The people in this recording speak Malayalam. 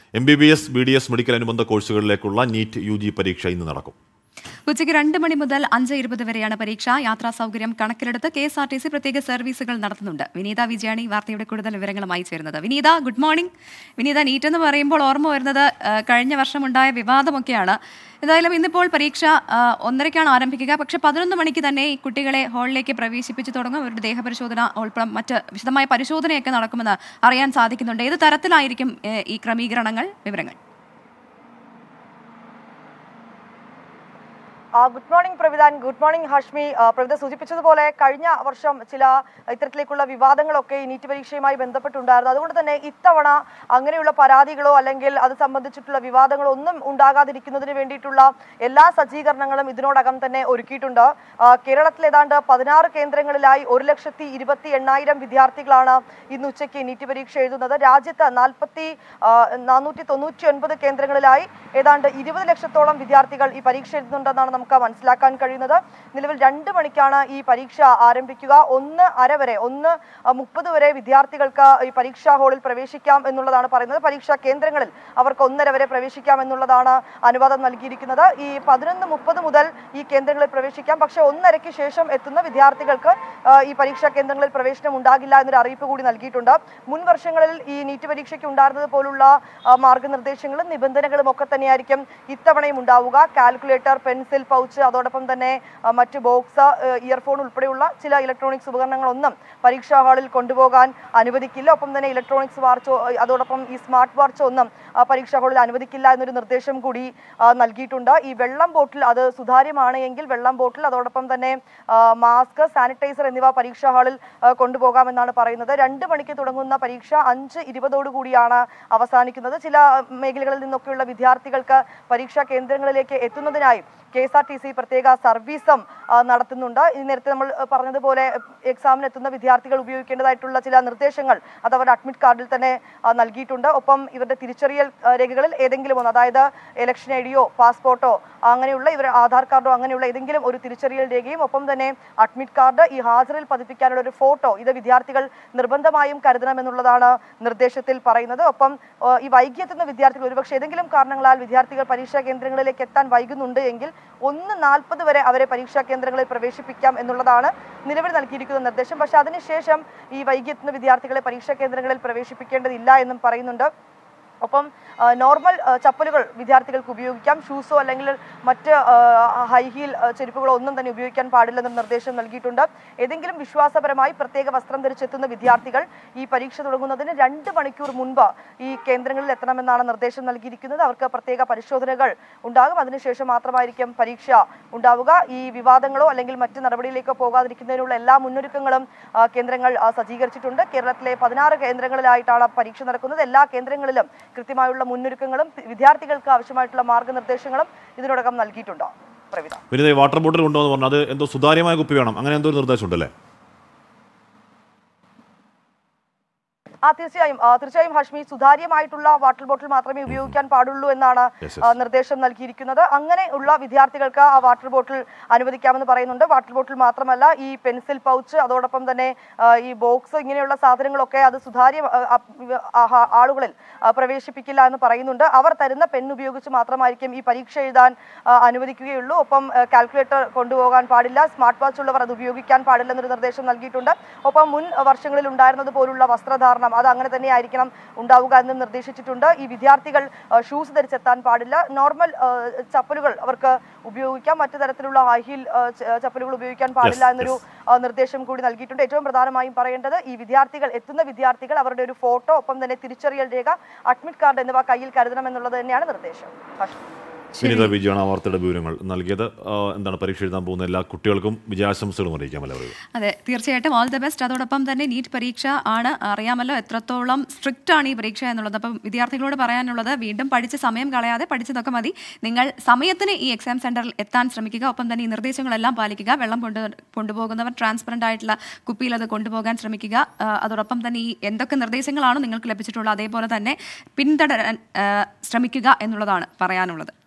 M B B S B D S medical അനുബന്ധ കോഴ്സുകളിലേക്കുള്ള നീറ്റ് യു ജി പരീക്ഷ ഇന്ന് നടക്കും ഉച്ചയ്ക്ക് രണ്ട് മണി മുതൽ അഞ്ച് ഇരുപത് വരെയാണ് പരീക്ഷ യാത്രാ സൗകര്യം കണക്കിലെടുത്ത് K S R T C പ്രത്യേക സർവീസുകൾ നടത്തുന്നുണ്ട് വിനീത വിജയാണ് ഈ വാർത്തയുടെ കൂടുതൽ വിവരങ്ങളുമായി ചേരുന്നത് Vineetha good morning Vineetha NEET എന്ന് പറയുമ്പോൾ ഓർമ്മ വരുന്നത് ആ, കഴിഞ്ഞ വർഷമുണ്ടായ വിവാദമൊക്കെയാണ് എന്തായാലും ഇന്നിപ്പോൾ പരീക്ഷ ആ, ഒന്നരയ്ക്കാണ് ആരംഭിക്കുക പക്ഷേ പതിനൊന്ന് മണിക്ക് തന്നെ ഈ കുട്ടികളെ ഹാളിലേക്ക് പ്രവേശിപ്പിച്ചു തുടങ്ങും അവരുടെ ദേഹപരിശോധന ഉൾപ്പെടെ മറ്റ് വിശദമായ പരിശോധനയൊക്കെ നടക്കുമെന്ന് അറിയാൻ സാധിക്കുന്നുണ്ട് ഏത് തരത്തിലായിരിക്കും ഏ, ഈ ക്രമീകരണങ്ങൾ വിവരങ്ങൾ ആ, good morning Pravidhan good morning Hashmi ആ, പ്രവിധ സൂചിപ്പിച്ചതുപോലെ കഴിഞ്ഞ വർഷം ചില ഇത്തരത്തിലേക്കുള്ള വിവാദങ്ങളൊക്കെ ഈ നീറ്റ് പരീക്ഷയുമായി ബന്ധപ്പെട്ടുണ്ടായിരുന്നു അതുകൊണ്ട് തന്നെ ഇത്തവണ അങ്ങനെയുള്ള പരാതികളോ അല്ലെങ്കിൽ അത് സംബന്ധിച്ചിട്ടുള്ള വിവാദങ്ങളോ ഒന്നും ഉണ്ടാകാതിരിക്കുന്നതിന് വേണ്ടിയിട്ടുള്ള എല്ലാ സജ്ജീകരണങ്ങളും ഇതിനോടകം തന്നെ ഒരുക്കിയിട്ടുണ്ട് ആ, കേരളത്തിൽ ഏതാണ്ട് പതിനാറ് കേന്ദ്രങ്ങളിലായി ഒരു ലക്ഷത്തി ഇരുപത്തി എണ്ണായിരം വിദ്യാർത്ഥികളാണ് ഇന്ന് ഉച്ചയ്ക്ക് നീറ്റ് പരീക്ഷ എഴുതുന്നത് രാജ്യത്ത് നാൽപ്പത്തി നാനൂറ്റി തൊണ്ണൂറ്റി ഒൻപത് കേന്ദ്രങ്ങളിലായി ഏതാണ്ട് ഇരുപത് ലക്ഷത്തോളം വിദ്യാർത്ഥികൾ ഈ പരീക്ഷ എഴുതുന്നുണ്ടെന്നാണ് നമുക്ക് മനസ്സിലാക്കാൻ കഴിയുന്നത് നിലവിൽ രണ്ട് മണിക്കാണ് ഈ പരീക്ഷ ആരംഭിക്കുക ഒന്ന് അര വരെ ഒന്ന് മുപ്പത് വരെ വിദ്യാർത്ഥികൾക്ക് ഈ പരീക്ഷാ ഹാളിൽ പ്രവേശിക്കാം എന്നുള്ളതാണ് പറയുന്നത് പരീക്ഷാ കേന്ദ്രങ്ങളിൽ അവർക്ക് ഒന്നര വരെ പ്രവേശിക്കാം എന്നുള്ളതാണ് അനുവാദം നൽകിയിരിക്കുന്നത് ഈ പതിനൊന്ന് മുപ്പത് മുതൽ ഈ കേന്ദ്രങ്ങളിൽ പ്രവേശിക്കാം പക്ഷേ ഒന്നരയ്ക്ക് ശേഷം എത്തുന്ന വിദ്യാർത്ഥികൾക്ക് ആ, ഈ പരീക്ഷാ കേന്ദ്രങ്ങളിൽ പ്രവേശനം ഉണ്ടാകില്ല എന്നൊരു അറിയിപ്പ് കൂടി നൽകിയിട്ടുണ്ട് മുൻ വർഷങ്ങളിൽ ഈ നീറ്റ് പരീക്ഷയ്ക്ക് ഉണ്ടായിരുന്നത് പോലുള്ള ആ, മാർഗനിർദ്ദേശങ്ങളും നിബന്ധനകളും ഒക്കെ തന്നെയായിരിക്കും ഇത്തവണയും ഉണ്ടാവുക കാൽക്കുലേറ്റർ പെൻസിൽ പൗച്ച് അതോടൊപ്പം തന്നെ ആ, മറ്റ് ബോക്സ് ഇയർഫോൺ ഉൾപ്പെടെയുള്ള ചില ഇലക്ട്രോണിക്സ് ഉപകരണങ്ങളൊന്നും പരീക്ഷാ ഹാളിൽ കൊണ്ടുപോകാൻ അനുവദിക്കില്ല ഒപ്പം തന്നെ ഇലക്ട്രോണിക്സ് വാച്ചോ ആ, അതോടൊപ്പം ഈ സ്മാർട്ട് വാച്ചോ ഒന്നും ആ, പരീക്ഷാ ഹാളിൽ അനുവദിക്കില്ല എന്നൊരു നിർദ്ദേശം കൂടി ആ, നൽകിയിട്ടുണ്ട് ഈ വെള്ളം ബോട്ടിൽ അത് സുതാര്യമാണ് എങ്കിൽ വെള്ളം ബോട്ടിൽ അതോടൊപ്പം തന്നെ ആ, മാസ്ക് സാനിറ്റൈസർ എന്നിവ പരീക്ഷാ ഹാളിൽ ആ, കൊണ്ടുപോകാമെന്നാണ് പറയുന്നത് രണ്ട് മണിക്ക് തുടങ്ങുന്ന പരീക്ഷ അഞ്ച് ഇരുപതോടു കൂടിയാണ് അവസാനിക്കുന്നത് ചില മേഖലകളിൽ നിന്നൊക്കെയുള്ള വിദ്യാർത്ഥികൾക്ക് പരീക്ഷാ കേന്ദ്രങ്ങളിലേക്ക് എത്തുന്നതിനായി K S R T C പ്രത്യേക സർവീസും ആ, നടത്തുന്നുണ്ട് ഈ നേരത്തെ നമ്മൾ ആ, പറഞ്ഞതുപോലെ എക്സാമിന് എത്തുന്ന വിദ്യാർത്ഥികൾ ഉപയോഗിക്കേണ്ടതായിട്ടുള്ള ചില നിർദ്ദേശങ്ങൾ അത് അവരുടെ അഡ്മിറ്റ് കാർഡിൽ തന്നെ ആ, നൽകിയിട്ടുണ്ട് ഒപ്പം ഇവരുടെ തിരിച്ചറിയൽ ആ, രേഖകളിൽ ഏതെങ്കിലും ഒന്ന് അതായത് ഇലക്ഷൻ ഐ ഡിയോ പാസ്പോർട്ടോ അങ്ങനെയുള്ള ഇവരുടെ ആധാർ കാർഡോ അങ്ങനെയുള്ള ഏതെങ്കിലും ഒരു തിരിച്ചറിയൽ രേഖയും ഒപ്പം തന്നെ അഡ്മിറ്റ് കാർഡ് ഈ ഹാജറിൽ പതിപ്പിക്കാനുള്ള ഒരു ഫോട്ടോ ഇത് വിദ്യാർത്ഥികൾ നിർബന്ധമായും കരുതണമെന്നുള്ളതാണ് നിർദ്ദേശത്തിൽ പറയുന്നത് ഒപ്പം ആ, ഈ വൈകിയെത്തുന്ന വിദ്യാർത്ഥികൾ ഒരുപക്ഷെ ഏതെങ്കിലും കാരണങ്ങളാൽ വിദ്യാർത്ഥികൾ പരീക്ഷാ കേന്ദ്രങ്ങളിലേക്ക് എത്താൻ വൈകുന്നുണ്ട് എങ്കിൽ ഒന്ന് നാൽപ്പത് വരെ അവരെ പരീക്ഷാ കേന്ദ്രങ്ങളിൽ പ്രവേശിപ്പിക്കാം എന്നുള്ളതാണ് നിലവിൽ നൽകിയിരിക്കുന്ന നിർദ്ദേശം പക്ഷേ അതിനുശേഷം ഈ വൈകിയെത്തുന്ന വിദ്യാർത്ഥികളെ പരീക്ഷാ കേന്ദ്രങ്ങളിൽ പ്രവേശിപ്പിക്കേണ്ടതില്ല എന്നും പറയുന്നുണ്ട് ഒപ്പം ആ, നോർമൽ ആ, ചപ്പലുകൾ വിദ്യാർത്ഥികൾക്ക് ഉപയോഗിക്കാം ഷൂസോ അല്ലെങ്കിൽ മറ്റ് ആ, ഹൈ ഹീൽ ആ, ചെരുപ്പുകളോ ഒന്നും തന്നെ ഉപയോഗിക്കാൻ പാടില്ലെന്ന നിർദ്ദേശം നൽകിയിട്ടുണ്ട് ഏതെങ്കിലും വിശ്വാസപരമായി പ്രത്യേക വസ്ത്രം ധരിച്ചെത്തുന്ന വിദ്യാർത്ഥികൾ ഈ പരീക്ഷ തുടങ്ങുന്നതിന് രണ്ട് മണിക്കൂർ മുൻപ് ഈ കേന്ദ്രങ്ങളിൽ എത്തണമെന്നാണ് നിർദ്ദേശം നൽകിയിരിക്കുന്നത് അവർക്ക് പ്രത്യേക പരിശോധനകൾ ഉണ്ടാകും അതിനുശേഷം മാത്രമായിരിക്കും പരീക്ഷ ഉണ്ടാവുക ഈ വിവാദങ്ങളോ അല്ലെങ്കിൽ മറ്റ് നടപടിയിലേക്കോ പോകാതിരിക്കുന്നതിനുള്ള എല്ലാ മുന്നൊരുക്കങ്ങളും ആ, കേന്ദ്രങ്ങൾ ആ, സജ്ജീകരിച്ചിട്ടുണ്ട് കേരളത്തിലെ പതിനാറ് കേന്ദ്രങ്ങളിലായിട്ടാണ് പരീക്ഷ നടക്കുന്നത് എല്ലാ കേന്ദ്രങ്ങളിലും കൃത്യമായുള്ള മുന്നൊരുക്കങ്ങളും വിദ്യാർത്ഥികൾക്ക് ആവശ്യമായിട്ടുള്ള മാർഗനിർദ്ദേശങ്ങളും ഇതിനോടകം നൽകിയിട്ടുണ്ട് പ്രവിധ വിനീത ഈ വാട്ടർ ബോട്ടിൽ കൊണ്ടുവന്ന് പറഞ്ഞു അത് എന്തോ സുതാര്യമായ കുപ്പി വേണം അങ്ങനെ എന്തോ ഒരു നിർദ്ദേശം ഉണ്ടല്ലേ ആ തീർച്ചയായും ആ, തീർച്ചയായും ഹഷ്മി സുതാര്യമായിട്ടുള്ള വാട്ടർ ബോട്ടിൽ മാത്രമേ ഉപയോഗിക്കാൻ പാടുള്ളൂ എന്നാണ് Yes, ആ, നിർദ്ദേശം നൽകിയിരിക്കുന്നത് അങ്ങനെ ഉള്ള വിദ്യാർത്ഥികൾക്ക് ആ വാട്ടർ ബോട്ടിൽ അനുവദിക്കാമെന്ന് പറയുന്നുണ്ട് വാട്ടർ ബോട്ടിൽ മാത്രമല്ല ഈ പെൻസിൽ പൗച്ച് അതോടൊപ്പം തന്നെ ആ, ഈ ബോക്സ് ഇങ്ങനെയുള്ള സാധനങ്ങളൊക്കെ അത് സുതാര്യ ആ, ആ, ആ, ആ, ആളുകളിൽ ആ, പ്രവേശിപ്പിക്കില്ല എന്ന് പറയുന്നുണ്ട് അവർ തരുന്ന പെൻ ഉപയോഗിച്ച് മാത്രമായിരിക്കും ഈ പരീക്ഷ എഴുതാൻ ആ, അനുവദിക്കുകയുള്ളൂ ഒപ്പം കാൽക്കുലേറ്റർ കൊണ്ടുപോകാൻ പാടില്ല സ്മാർട്ട് വാച്ച് ഉള്ളവർ അത് ഉപയോഗിക്കാൻ പാടില്ല എന്നൊരു നിർദ്ദേശം നൽകിയിട്ടുണ്ട് ഒപ്പം മുൻ വർഷങ്ങളിൽ ഉണ്ടായിരുന്നത് പോലുള്ള വസ്ത്രധാരണം അത് അങ്ങനെ തന്നെ ആയിരിക്കണം ഉണ്ടാവുക എന്ന് നിർദ്ദേശിച്ചിട്ടുണ്ട് ഈ വിദ്യാർത്ഥികൾ ഷൂസ് ധരിച്ചെത്താൻ പാടില്ല നോർമൽ ആ, ചപ്പലുകൾ അവർക്ക് ഉപയോഗിക്കാം മറ്റു തരത്തിലുള്ള ഹൈ ഹീൽ ആ, ച- ചപ്പലുകൾ ഉപയോഗിക്കാൻ പാടില്ല Yes, എന്നൊരു yes. ആ, നിർദ്ദേശം കൂടി നൽകിയിട്ടുണ്ട് ഏറ്റവും പ്രധാനമായും പറയേണ്ടത് ഈ വിദ്യാർത്ഥികൾ എത്തുന്ന വിദ്യാർത്ഥികൾ അവരുടെ ഒരു ഫോട്ടോ ഒപ്പം തന്നെ തിരിച്ചറിയൽ രേഖ അഡ്മിറ്റ് കാർഡ് എന്നിവ കയ്യിൽ കരുതണം എന്നുള്ളത് തന്നെയാണ് നിർദ്ദേശം ഹർഷ്. വിനീത വിജയാണ് ആ വാർത്തയുടെ വിവരങ്ങൾ നൽകിയത് ആ, എന്താണ് പരീക്ഷ എഴുതാൻ പോകുന്ന എല്ലാ കുട്ടികൾക്കും വിജയാശംസകളും അറിയിക്കാമല്ലോ അവർക്ക് അതെ തീർച്ചയായിട്ടും ഓൾ ദ ബെസ്റ്റ് അതോടൊപ്പം തന്നെ നീറ്റ് പരീക്ഷ ആണ് അറിയാമല്ലോ എത്രത്തോളം സ്ട്രിക്റ്റ് ആണ് ഈ പരീക്ഷ എന്നുള്ളത് അപ്പം വിദ്യാർത്ഥികളോട് പറയാനുള്ളത് വീണ്ടും പഠിച്ച് സമയം കളയാതെ പഠിച്ചതൊക്കെ മതി നിങ്ങൾ സമയത്തിന് ഈ എക്സാം സെന്ററിൽ എത്താൻ ശ്രമിക്കുക ഒപ്പം തന്നെ ഈ നിർദ്ദേശങ്ങളെല്ലാം പാലിക്കുക വെള്ളം കൊണ്ട് കൊണ്ടുപോകുന്നവർ ട്രാൻസ്പെറൻ്റ് ആയിട്ടുള്ള കുപ്പിയിൽ അത് കൊണ്ടുപോകാൻ ശ്രമിക്കുക ആ, അതോടൊപ്പം തന്നെ ഈ എന്തൊക്കെ നിർദ്ദേശങ്ങളാണോ നിങ്ങൾക്ക് ലഭിച്ചിട്ടുള്ളത് അതേപോലെ തന്നെ പിന്തുടരാൻ ആ, ശ്രമിക്കുക എന്നുള്ളതാണ് പറയാനുള്ളത്